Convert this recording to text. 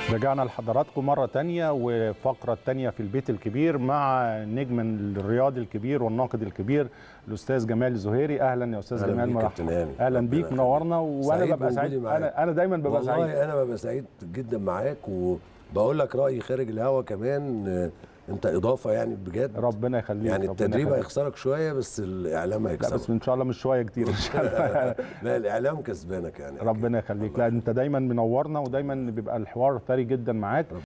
رجعنا لحضراتكم مرة تانية وفقرة تانية في البيت الكبير مع نجم الرياضي الكبير والناقد الكبير الأستاذ جمال الزهيري أهلا يا أستاذ أهلا جمال بيك مرحبا كابتن هاني. أهلا ربنا بيك يخليك. منورنا وأنا سعيد ببقى سعيد بوجودي معاك. أنا أنا دايما ببقى سعيد والله انا ببقى سعيد جدا معاك وبقول لك رايي خارج الهوا كمان آه، انت اضافه يعني بجد ربنا يخليك يعني ربنا التدريب يخليك. هيخسرك شويه بس الاعلام لا بس هيكسبك ان شاء الله مش شويه كتير ان شاء الله لا الاعلام كسبانك يعني ربنا يخليك لا انت دايما منورنا ودايما بيبقى الحوار ثري جدا معاك